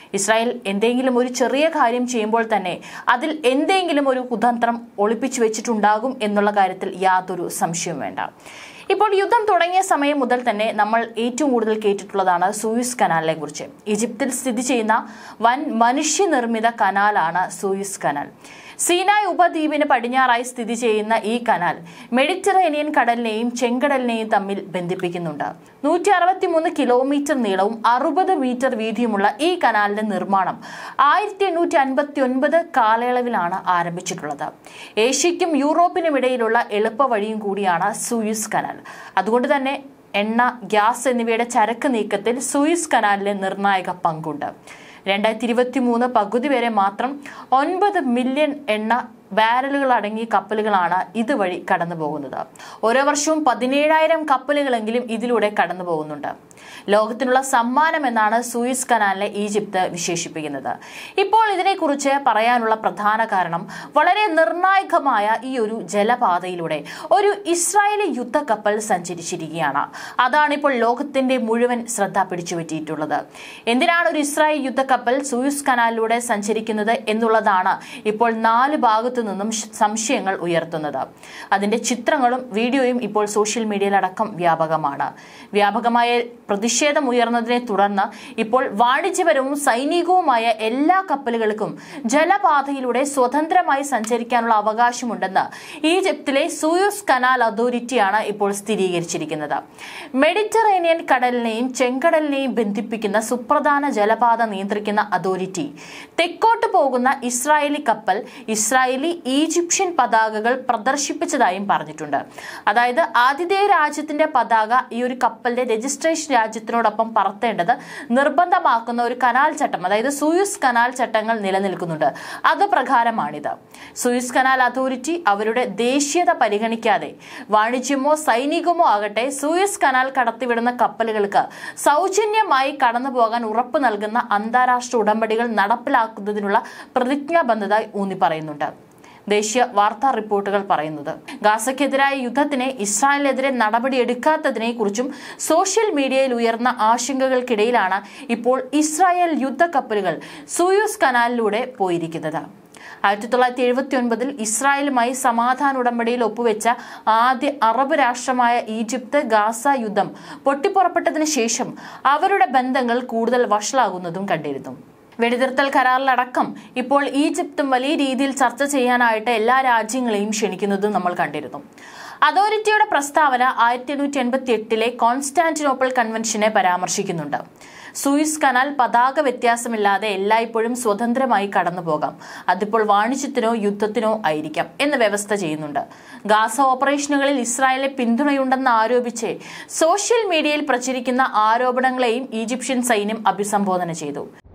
Israel എന്തെങ്കിലും ഒരു ചെറിയ കാര്യം ചെയ്യുമ്പോൾ തന്നെ അതിൽ എന്തെങ്കിലും ഒരു കുതന്ത്രം ഒളിപ്പിച്ചു വെച്ചിട്ടുണ്ടാകും എന്നുള്ള കാര്യത്തിൽ യാതൊരു സംശയവും വേണ്ട ഇപ്പോൾ യുദ്ധം തുടങ്ങിയ സമയം മുതൽ തന്നെ നമ്മൾ ഏറ്റവും കൂടുതൽ കേട്ടിട്ടുള്ളതാണ് സൂയിസ് കനാലിനെ കുറിച്ച് ഈജിപ്തിൽ സ്ഥിതി ചെയ്യുന്ന വൻ മനുഷ്യനിർമ്മിത കനാലാണ് സൂയിസ് കനാൽ സീനായ് ഉപദ്വീപിന് പടിഞ്ഞാറായി സ്ഥിതി ചെയ്യുന്ന ഈ കനാൽ മെഡിറ്ററേനിയൻ കടലിനെയും ചെങ്കടലിനെയും തമ്മിൽ ബന്ധിപ്പിക്കുന്നുണ്ട് നൂറ്റി അറുപത്തിമൂന്ന് കിലോമീറ്റർ നീളവും അറുപത് മീറ്റർ വീതിയുമുള്ള ഈ കനാലിന്റെ നിർമ്മാണം ആയിരത്തി എണ്ണൂറ്റി അൻപത്തി ഒൻപത് കാലയളവിലാണ് ആരംഭിച്ചിട്ടുള്ളത് ഏഷ്യയ്ക്കും യൂറോപ്പിനും ഇടയിലുള്ള എളുപ്പവഴിയും കൂടിയാണ് സൂയിസ് കനാൽ അതുകൊണ്ട് തന്നെ എണ്ണ ഗ്യാസ് എന്നിവയുടെ ചരക്ക് നീക്കത്തിൽ സൂയിസ് കനാലിന് നിർണായക പങ്കുണ്ട് രണ്ടായിരത്തി ഇരുപത്തി മൂന്ന് പകുതി വരെ മാത്രം ഒൻപത് മില്യൺ എണ്ണ ബാരലുകൾ അടങ്ങിയ കപ്പലുകളാണ് ഇതുവഴി കടന്നു പോകുന്നത് ഓരോ വർഷവും പതിനേഴായിരം കപ്പലുകളെങ്കിലും ഇതിലൂടെ കടന്നു പോകുന്നുണ്ട് ലോകത്തിനുള്ള സമ്മാനം എന്നാണ് സൂയിസ് കനാലിനെ ഈജിപ്ത് വിശേഷിപ്പിക്കുന്നത് ഇപ്പോൾ ഇതിനെക്കുറിച്ച് പറയാനുള്ള പ്രധാന കാരണം വളരെ നിർണായകമായ ഈ ഒരു ജലപാതയിലൂടെ ഒരു ഇസ്രായേലി യുദ്ധക്കപ്പൽ സഞ്ചരിച്ചിരിക്കുകയാണ് അതാണ് ഇപ്പോൾ ലോകത്തിന്റെ മുഴുവൻ ശ്രദ്ധ പിടിച്ചുപറ്റിയിട്ടുള്ളത് എന്തിനാണ് ഒരു ഇസ്രായേൽ യുദ്ധക്കപ്പൽ സൂയിസ് കനാലിലൂടെ സഞ്ചരിക്കുന്നത് എന്നുള്ളതാണ് ഇപ്പോൾ നാല് ഭാഗത്തു നിന്നും ശ- സംശയങ്ങൾ ഉയർത്തുന്നത് അതിന്റെ ചിത്രങ്ങളും വീഡിയോയും ഇപ്പോൾ സോഷ്യൽ മീഡിയയിലടക്കം വ്യാപകമാണ് വ്യാപകമായ പ്രതിഷേധം ഉയർന്നതിനെ തുടർന്ന് ഇപ്പോൾ വാണിജ്യപരവും സൈനികവുമായ എല്ലാ കപ്പലുകൾക്കും ജലപാതയിലൂടെ സ്വതന്ത്രമായി സഞ്ചരിക്കാനുള്ള അവകാശമുണ്ടെന്ന് ഈജിപ്തിലെ സൂയൂസ് കനാൽ അതോറിറ്റിയാണ് ഇപ്പോൾ സ്ഥിരീകരിച്ചിരിക്കുന്നത് മെഡിറ്ററേനിയൻ കടലിനെയും ചെങ്കടലിനെയും ബന്ധിപ്പിക്കുന്ന സുപ്രധാന ജലപാത നിയന്ത്രിക്കുന്ന അതോറിറ്റി തെക്കോട്ട് പോകുന്ന ഇസ്രായേലി കപ്പൽ ഇസ്രായേലി ഈജിപ്ഷ്യൻ പതാകകൾ പ്രദർശിപ്പിച്ചതായും പറഞ്ഞിട്ടുണ്ട് അതായത് ആതിഥേയ രാജ്യത്തിന്റെ പതാക ഈ ഒരു കപ്പലിന്റെ രജിസ്ട്രേഷൻ രാജ്യത്തിനോടൊപ്പം പറത്തേണ്ടത് നിർബന്ധമാക്കുന്ന ഒരു കനാൽ ചട്ടം അതായത് സൂയിസ് കനാൽ ചട്ടങ്ങൾ നിലനിൽക്കുന്നുണ്ട് അത് പ്രകാരമാണിത് സൂയിസ് കനാൽ അതോറിറ്റി അവരുടെ ദേശീയത പരിഗണിക്കാതെ വാണിജ്യമോ സൈനികമോ ആകട്ടെ സൂയിസ് കനാൽ കടത്തിവിടുന്ന കപ്പലുകൾക്ക് സൗജന്യമായി കടന്നു പോകാൻ ഉറപ്പ് നൽകുന്ന അന്താരാഷ്ട്ര ഉടമ്പടികൾ നടപ്പിലാക്കുന്നതിനുള്ള പ്രതിജ്ഞാബദ്ധത ഊന്നി പറയുന്നുണ്ട് ദേശീയ വാർത്താ റിപ്പോർട്ടുകൾ പറയുന്നത് ഗാസയ്ക്കെതിരായ യുദ്ധത്തിന് ഇസ്രായേലിനെതിരെ നടപടിയെടുക്കാത്തതിനെ കുറിച്ചും സോഷ്യൽ മീഡിയയിൽ ഉയർന്ന ആശങ്കകൾക്കിടയിലാണ് ഇപ്പോൾ ഇസ്രായേൽ യുദ്ധക്കപ്പലുകൾ സൂയൂസ് കനാലിലൂടെ പോയിരിക്കുന്നത് ആയിരത്തി തൊള്ളായിരത്തി എഴുപത്തി ഒൻപതിൽ ഇസ്രായേലുമായി സമാധാന ഉടമ്പടിയിൽ ഒപ്പുവെച്ച ആദ്യ അറബ് രാഷ്ട്രമായ ഈജിപ്ത് ഗാസ യുദ്ധം പൊട്ടിപ്പുറപ്പെട്ടതിന് ശേഷം അവരുടെ ബന്ധങ്ങൾ കൂടുതൽ വഷളാകുന്നതും കണ്ടിരുന്നു വെടിനിർത്തൽ കരാറിലടക്കം ഇപ്പോൾ ഈജിപ്തും വലിയ രീതിയിൽ ചർച്ച ചെയ്യാനായിട്ട് എല്ലാ രാജ്യങ്ങളെയും ക്ഷണിക്കുന്നതും നമ്മൾ കണ്ടിരുന്നു അതോറിറ്റിയുടെ പ്രസ്താവന ആയിരത്തി എണ്ണൂറ്റി എൺപത്തി എട്ടിലെ കോൺസ്റ്റാന്റിനോപ്പിൾ കൺവെൻഷനെ പരാമർശിക്കുന്നുണ്ട് സൂയിസ് കനാൽ പതാക വ്യത്യാസമില്ലാതെ എല്ലായ്പ്പോഴും സ്വതന്ത്രമായി കടന്നു പോകാം അതിപ്പോൾ വാണിജ്യത്തിനോ യുദ്ധത്തിനോ ആയിരിക്കാം എന്ന് വ്യവസ്ഥ ചെയ്യുന്നുണ്ട് ഗാസ ഓപ്പറേഷനുകളിൽ ഇസ്രായേലിലെ പിന്തുണയുണ്ടെന്ന് ആരോപിച്ച് സോഷ്യൽ മീഡിയയിൽ പ്രചരിക്കുന്ന ആരോപണങ്ങളെയും ഈജിപ്ഷ്യൻ സൈന്യം അഭിസംബോധന ചെയ്തു